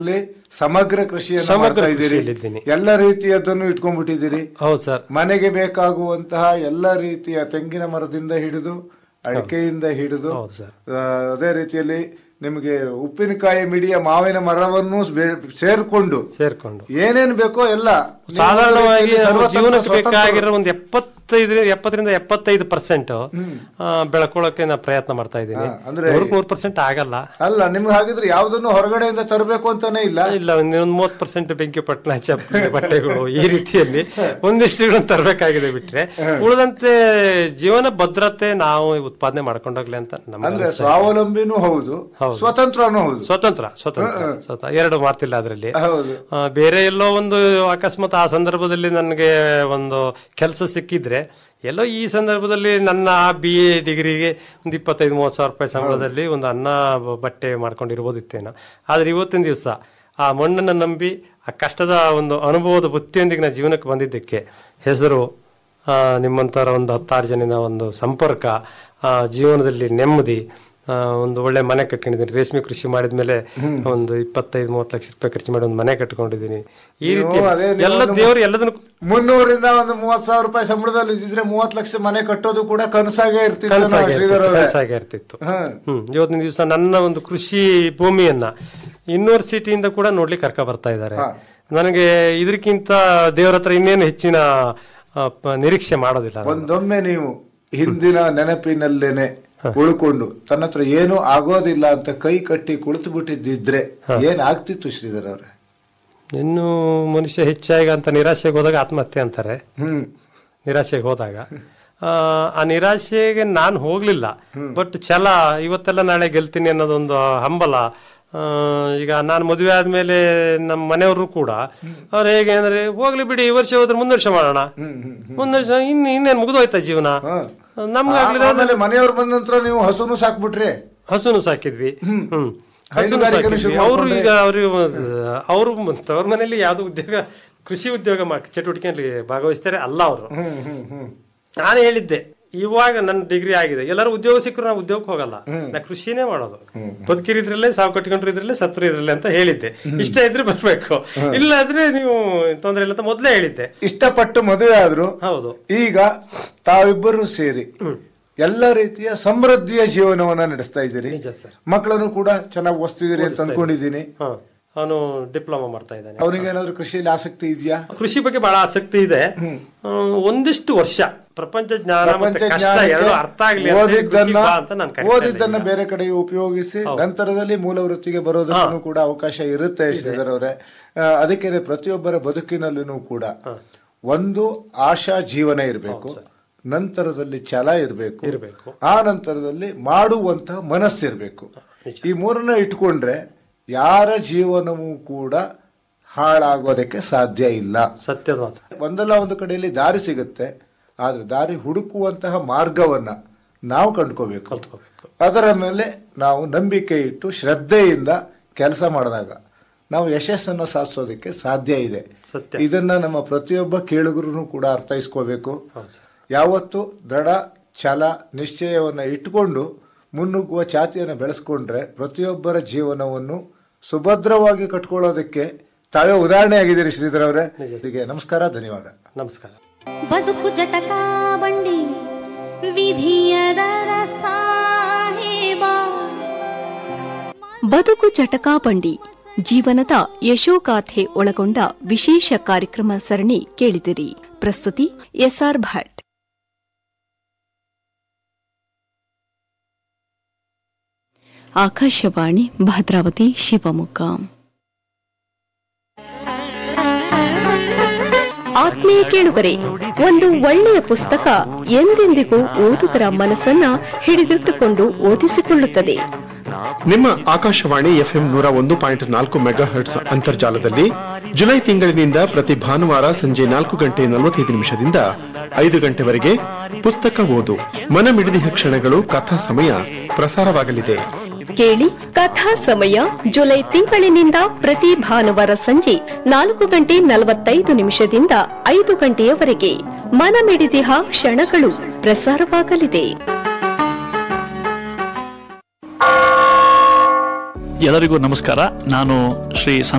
ಅಲ್ಲಿ ಸಮಗ್ರ ಕೃಷಿಯನ್ನು ಸಮಗ್ರ ಮಾಡ್ತಾ ಇದ್ದೀರಿ ಕೃಷಿಯಲ್ಲಿದ್ದೀನಿ. ಎಲ್ಲ ರೀತಿಯದನ್ನು ಇಟ್ಕೊಂಡ್ಬಿಟ್ಟಿದ್ದೀರಿ ಹೌದು ಸರ್ ಮನೆಗೆ ಬೇಕಾಗುವಂತಹ ಎಲ್ಲ ರೀತಿಯ ತೆಂಗಿನ ಮರದಿಂದ ಹಿಡಿದು ಅಡಿಕೆಯಿಂದ ಹಿಡಿದು ಹೌದು ಸರ್. ಆ, ಅದೇ ರೀತಿಯಲ್ಲಿ ನಿಮಗೆ ಉಪ್ಪಿನಕಾಯಿ ಮಿಡಿಯ ಮಾವಿನ ಮರವನ್ನು ಬೆ- ಸೇರ್ಕೊಂಡು ಸೇರ್ಕೊಂಡು ಏನೇನ್ ಬೇಕೋ ಎಲ್ಲ ನೀವು ಸಾಧಾರಣವಾಗಿ ಒಂದು ರೀತಿಯಲ್ಲಿ ನಮ್ಮ ಸರ್ವತಂತ್ರ ಜೀವನಕ್ಕೆ ಸ್ವತಂತ್ರ- ಬೇಕಾಗಿರೋ ಒಂದು ಎಪ್ಪತ್ತೈದು ಎಪ್ಪತ್ತರಿಂದ ಎಪ್ಪತ್ತೈದು ಪರ್ಸೆಂಟ್ ಬೆಳ್ಕೊಳ್ಳೋಕೆ ನಾನು ಪ್ರಯತ್ನ ಮಾಡ್ತಾ ಇದ್ದೀನಿ ಹಾ, ಅಂದ್ರೆ- ನೂರಕ್ಕೆ ನೂರು ಪರ್ಸೆಂಟ್ ಆಗಲ್ಲ ಅಲ್ಲ ನಿಮ್ಗೆ ಹಾಗಿದ್ರೆ ಯಾವ್ದನ್ನು ಹೊರಗಡೆಯಿಂದ ತರಬೇಕು ಅಂತಾನೆ ಇಲ್ಲ ಇಲ್ಲ ಒಂದು ಮೂವತ್ತು ಪರ್ಸೆಂಟ್ ಬೆಂಕಿ ಪಟ್ಟಣ ಚಪ್ಪಲಿ ಬಟ್ಟೆಗಳು ಈ ರೀತಿಯಲ್ಲಿ ಒಂದಿಷ್ಟುಗಳನ್ನು ತರಬೇಕಾಗಿದೆ ಬಿಟ್ರೆ ಉಳಿದಂತೆ ಜೀವನ ಭದ್ರತೆ ನಾವು ಉತ್ಪಾದನೆ ಮಾಡ್ಕೊಂಡೋಗ್ಲಿ ಅಂತ ನಮ್ಮ ಅಂದ್ರೆ ಸ್ವಾವಲಂಬಿನೂ ಹೌದು ಹೌದು. ಸ್ವತಂತ್ರನೂ ಹೌದು ಸ್ವತಂತ್ರ ಸ್ವತಂತ್ರ ಸ್ವತಂತ್ರ ಎರಡು ಮಾತಿಲ್ಲ ಅದರಲ್ಲಿ ಹೌದು ಬೇರೆ ಎಲ್ಲೋ ಒಂದು ಅಕಸ್ಮಾತ್ ಆ ಸಂದರ್ಭದಲ್ಲಿ ನನಗೆ ಒಂದು ಕೆಲಸ ಸಿಕ್ಕಿದ್ರೆ ಎಲ್ಲೋ ಈ ಸಂದರ್ಭದಲ್ಲಿ ನನ್ನ ಬಿ ಎ ಡಿಗ್ರಿಗೆ ಒಂದು ಇಪ್ಪತ್ತೈದು ಮೂವತ್ತು ಸಾವಿರ ರೂಪಾಯಿ ಸಂಬಳದಲ್ಲಿ ಒಂದು ಅನ್ನ ಬ- ಬಟ್ಟೆ ಮಾಡ್ಕೊಂಡಿರ್ಬೋದಿತ್ತೇನೋ ಆದ್ರೆ ಇವತ್ತಿನ ದಿವಸ ಆ ಮಣ್ಣನ್ನು ನಂಬಿ ಆ ಕಷ್ಟದ ಒಂದು ಅನುಭವದ ಬುತ್ತಿಯೊಂದಿಗೆ ನಾನು ಜೀವನಕ್ಕೆ ಬಂದಿದ್ದಕ್ಕೆ ಹೆಸರು ಆ, ನಿಮ್ಮಂಥರ ಒಂದು ಹತ್ತಾರು ಜನಿನ ಒಂದು ಸಂಪರ್ಕ ಆ, ಜೀವನದಲ್ಲಿ ನೆಮ್ಮದಿ ಆ, ಒಂದು ಒಳ್ಳೆ ಮನೆ ಕಟ್ಕೊಂಡಿದ್ದೀನಿ ರೇಷ್ಮೆ ಕೃಷಿ ಮಾಡಿದ್ಮೇಲೆ ಒಂದು ಇಪ್ಪತ್ತೈದು ಮೂವತ್ತು ಲಕ್ಷ ರೂಪಾಯಿ ಖರ್ಚು ಮಾಡಿ ಒಂದು ಮನೆ ಕಟ್ಕೊಂಡಿದ್ದೀನಿ ಈ ರೀತಿ ನೀವು ಅದೇ ನೀವು ಎಲ್ಲ ಒಂದು ದೇವರು ಎಲ್ಲದನ್ನು ಮುನ್ನೂರಿಂದ ಒಂದು ಮೂವತ್ ಸಾವಿರ ರೂಪಾಯಿ ಸಂಬಳದಲ್ಲಿ ಇದ್ದಿದ್ರೆ ಮೂವತ್ ಲಕ್ಷ ಮನೆ ಕಟ್ಟೋದು ಕೂಡ ಕನಸಾಗೇ ಇರ್ತಿತ್ತು ಕನಸಾಗಿ ಶ್ರೀಧರ್ ಅವರೇ ಕನಸಾಗಿ ಇರ್ತಿತ್ತು ಹಾ. ಹ್ಮ್ ಇವತ್ತಿನ ದಿವಸ ನನ್ನ ಒಂದು ಕೃಷಿ ಭೂಮಿಯನ್ನ ಯೂನಿವರ್ಸಿಟಿಯಿಂದ ಕೂಡ ನೋಡ್ಲಿಕ್ಕೆ ಕರ್ಕ ಬರ್ತಾ ಇದ್ದಾರೆ ನನಗೆ ಇದಕ್ಕಿಂತ ದೇವರ ಹತ್ರ ಇನ್ನೇನು ಹೆಚ್ಚಿನ ಆ, ಪ- ನಿರೀಕ್ಷೆ ಮಾಡೋದಿಲ್ಲ ನಾನು. ಒಂದೊಮ್ಮೆ ನೀವು ಹಿಂದಿನ ನೆನಪಿನಲ್ಲೇನೆ ಉಳ್ಕೊಂಡು ತನ್ನ ಹತ್ರ ಏನೂ ಆಗೋದಿಲ್ಲ ಅಂತ ಕೈ ಕಟ್ಟಿ ಕುಳಿತು ಬಿಟ್ಟಿದ್ದಿದ್ರೆ ಏನ್ ಆಗ್ತಿತ್ತು ಶ್ರೀಧರ್ ಅವ್ರೆ ಇನ್ನು ಮನುಷ್ಯ ಹೆಚ್ಚಾಗಿ ಅಂತ ನಿರಾಶೆಗೆ ಹೋದಾಗ ಆತ್ಮಹತ್ಯೆ ಅಂತಾರೆ ಹ್ಮ್ ನಿರಾಶೆಗೆ ಹೋದಾಗ ಆ, ಆ ನಿರಾಶೆಗೆ ನಾನು ಹೋಗ್ಲಿಲ್ಲ ಬಟ್ ಛಲ ಇವತ್ತೆಲ್ಲ ನಾಳೆ ಗೆಲ್ತೀನಿ ಅನ್ನೋದೊಂದು ಹಂಬಲ ಆ, ಈಗ ನಾನು ಮದುವೆ ಆದ್ಮೇಲೆ ನಮ್ಮ ಮನೆಯವರು ಕೂಡ ಅವ್ರು ಹೇಗೆ ಅಂದ್ರೆ ಹೋಗ್ಲಿ ಬಿಡಿ ಈ ವರ್ಷ ಹೋದ್ರೆ ಮುಂದೆ ವರ್ಷ ಮಾಡೋಣ ಮುಂದೆ ವರ್ಷ ಇನ್ ಇನ್ನೇನು ಮುಗಿದೋಯ್ತಾ ಜೀವನ ನಮ್ಗೆ ಆಗ್ಲಿಲ್ಲ ಆಮೇಲೆ ಮನೆಯವ್ರು ಬಂದ ನಂತರ ನೀವು ಹಸುನು ಸಾಕ್ಬಿಟ್ರಿ ಹಸುನು ಸಾಕಿದ್ವಿ ಹ್ಮ್ ಹಸುನು ಹೈನುಗಾರಿಕೆನೂ ಸಾಕಿದ್ವಿ ಶುರು ಅವರು ಮಾಡ್ಕೊಂಡ್ರೆ? ಈಗ ಅವರು ಅವರು ತವ್ರ ಮನೇಲಿ ಯಾವ್ದು ಉದ್ಯೋಗ ಕೃಷಿ ಉದ್ಯೋಗ ಮಾ- ಚಟುವಟಿಕೆಯಲ್ಲಿ ಭಾಗವಹಿಸ್ತಾರೆ ಅಲ್ಲ ಅವರು ಹ್ಮ್ ಹ್ಮ್ ಹ್ಮ್ ನಾನು ಹೇಳಿದ್ದೆ ಇವಾಗ ನನ್ನ ಡಿಗ್ರಿ ಆಗಿದೆ ಎಲ್ಲರೂ ಉದ್ಯೋಗ ಸಿಕ್ಕರು ನಾವು ಉದ್ಯೋಗಕ್ಕೆ ಹೋಗಲ್ಲ ನಾ ಕೃಷಿನೇ ಮಾಡೋದು ಬದುಕಿರಿದ್ರಲ್ಲೇ ಸಾವು ಕಟ್ಕೊಂಡ್ರು ಇದ್ರಲ್ಲೇ ಸತ್ರು ಇದ್ರಲ್ಲೇ ಅಂತ ಹೇಳಿದ್ದೆ ಇಷ್ಟ ಇದ್ರೆ ಬರ್ಬೇಕು ಇಲ್ಲ ಆದ್ರೆ ನೀವು ತೊಂದ್ರೆ ಇಲ್ಲ ಅಂತ ಮೊದಲೇ ಹೇಳಿದ್ದೆ ಇಷ್ಟಪಟ್ಟು ಮದುವೆ ಆದ್ರು ಹೌದು ಈಗ ತಾವಿಬ್ಬರು ಸೇರಿ ಎಲ್ಲ ರೀತಿಯ ಸಮೃದ್ಧಿಯ ಜೀವನವನ್ನ ನಡೆಸ್ತಾ ಇದ್ದೀರಿ ನಿಜ ಸರ್ ಮಕ್ಕಳನ್ನು ಕೂಡ ಚೆನ್ನಾಗಿ ಓದಿಸ್ತಿದ್ದೀರಿ ಅಂತ ಅನ್ಕೊಂಡಿದ್ದೀನಿ ಹಾ ಅವನು ಡಿಪ್ಲೊಮಾ ಮಾಡ್ತಾ ಇದ್ದಾನೆ ಅವನಿಗೆ ಏನಾದ್ರು ಕೃಷಿಯಲ್ಲಿ ಆಸಕ್ತಿ ಇದೆಯಾ ಕೃಷಿ ಬಗ್ಗೆ ಬಹಳ ಆಸಕ್ತಿ ಇದೆ ಆ, ಒಂದಿಷ್ಟು ವರ್ಷ ಪ್ರಪಂಚ ಜ್ಞಾನ ಮತ್ತೆ ಪ್ರಪಂಚ ಕಷ್ಟ ಎರಡು ಅರ್ಥ ಆಗ್ಲಿ ಅಂತ ಹೇಳಿ ಕೃಷಿ ಓದಿದ್ದನ್ನ ಬಾ ಅಂತ ನಾನು ಕರಿತಾ ಓದಿದ್ದನ್ನ ಇದ್ದೀನಿ. ಬೇರೆ ಕಡೆಗೆ ಉಪಯೋಗಿಸಿ ನಂತರದಲ್ಲಿ ಮೂಲ ವೃತ್ತಿಗೆ ಬರೋದಕ್ಕೂ ಕೂಡ ಅವಕಾಶ ಇರುತ್ತೆ ಶ್ರೀಧರ್ ಅವರೇ ಆ, ಅದಕ್ಕೆ ಪ್ರತಿಯೊಬ್ಬರ ಬದುಕಿನಲ್ಲೂ ಕೂಡ ಒಂದು ಆಶಾ ಜೀವನ ಇರಬೇಕು ನಂತರದಲ್ಲಿ ಛಲ ಇರಬೇಕು ಇರ್ಬೇಕು. ಆ ನಂತರದಲ್ಲಿ ಮಾಡುವಂತಹ ಮನಸ್ಸಿರ್ಬೇಕು ಈ ಮೂರನ್ನ ಇಟ್ಕೊಂಡ್ರೆ ಯಾರ ಜೀವನವೂ ಕೂಡ ಹಾಳಾಗೋದಕ್ಕೆ ಸಾಧ್ಯ ಇಲ್ಲ ಸತ್ಯದ ಮಾತು ಒಂದಲ್ಲ ಒಂದು ಕಡೆಯಲ್ಲಿ ದಾರಿ ಸಿಗುತ್ತೆ ಆದ್ರೆ ದಾರಿ ಹುಡುಕುವಂತಹ ಮಾರ್ಗವನ್ನ ನಾವು ಕಂಡ್ಕೋಬೇಕು ಕಲ್ತ್ಕೋಬೇಕು ಅದರ ಮೇಲೆ ನಾವು ನಂಬಿಕೆ ಇಟ್ಟು ಶ್ರದ್ಧೆಯಿಂದ ಕೆಲಸ ಮಾಡಿದಾಗ ನಾವು ಯಶಸ್ಸನ್ನು ಸಾಧಿಸೋದಕ್ಕೆ ಸಾಧ್ಯ ಇದೆ ಸತ್ಯ. ಇದನ್ನ ನಮ್ಮ ಪ್ರತಿಯೊಬ್ಬ ಕೇಳುಗರು ಕೂಡ ಅರ್ಥೈಸ್ಕೋಬೇಕು ಹೌದು ಸರ್ ಯಾವತ್ತು ದೃಢ ಛಲ ನಿಶ್ಚಯವನ್ನ ಇಟ್ಕೊಂಡು ಮುನ್ನುಗ್ಗುವ ಚಾತಿಯನ್ನು ಬೆಳೆಸ್ಕೊಂಡ್ರೆ ಪ್ರತಿಯೊಬ್ಬರ ಜೀವನವನ್ನು ಸುಭದ್ರವಾಗಿ ಕಟ್ಕೊಳ್ಳೋದಕ್ಕೆ ತಾವೇ ಉದಾಹರಣೆ ಆಗಿದ್ದೀರಿ ಶ್ರೀಧರ್ ಅವರೇ ಹೀಗೆ ನಮಸ್ಕಾರ ಧನ್ಯವಾದ ನಮಸ್ಕಾರ ಬದುಕು ಜಟಕ ಬಂಡಿ ವಿಧಿಯದರ ಸಾಹೇಬ ಬದುಕು ಚಟಕಾ ಬಂಡಿ ಜೀವನದ ಯಶೋಗಾಥೆ ಒಳಗೊಂಡ ವಿಶೇಷ ಕಾರ್ಯಕ್ರಮ ಸರಣಿ ಕೇಳಿದಿರಿ ಪ್ರಸ್ತುತಿ ಎಸ್ಆರ್ ಭಟ್ ಆಕಾಶವಾಣಿ ಭದ್ರಾವತಿ ಶಿವಮೊಗ್ಗ ಆತ್ಮೀಯ ಕೇಳುಗರೆ ಒಂದು ಒಳ್ಳೆಯ ಪುಸ್ತಕ ಎಂದೆಂದಿಗೂ ಓದುಗರ ಮನಸ್ಸನ್ನ ಹಿಡಿದಿಟ್ಟುಕೊಂಡು ಓದಿಸಿಕೊಳ್ಳುತ್ತದೆ ನಿಮ್ಮ ಆಕಾಶವಾಣಿ ಎಫ್ಎಂ ನೂರ ಒಂದು ಪಾಯಿಂಟ್ ನಾಲ್ಕು ಮೆಗಾ ಹರ್ಟ್ಸ್ ಅಂತರ್ಜಾಲದಲ್ಲಿ ಜುಲೈ ತಿಂಗಳಿನಿಂದ ಪ್ರತಿ ಭಾನುವಾರ ಸಂಜೆ ನಾಲ್ಕು ಗಂಟೆ ನಲವತ್ತೈದು ನಿಮಿಷದಿಂದ ಐದು ಗಂಟೆವರೆಗೆ ಪುಸ್ತಕ ಓದು ಮನಮಿಡಿದಿಹ ಕ್ಷಣಗಳು ಕಥಾ ಸಮಯ ಪ್ರಸಾರವಾಗಲಿದೆ ಕೇಳಿ ಕಥಾ ಸಮಯ ಜುಲೈ ತಿಂಗಳಿನಿಂದ ಪ್ರತಿ ಭಾನುವಾರ ಸಂಜೆ ನಾಲ್ಕು ಗಂಟೆ ನಲವತ್ತೈದು ನಿಮಿಷದಿಂದ ಐದು ಗಂಟೆಯವರೆಗೆ ಮನಮಿಡಿದಿಹ ಕ್ಷಣಗಳು ಪ್ರಸಾರವಾಗಲಿದೆ ಎಲ್ಲರಿಗೂ ನಮಸ್ಕಾರ ನಾನು ಶ್ರೀ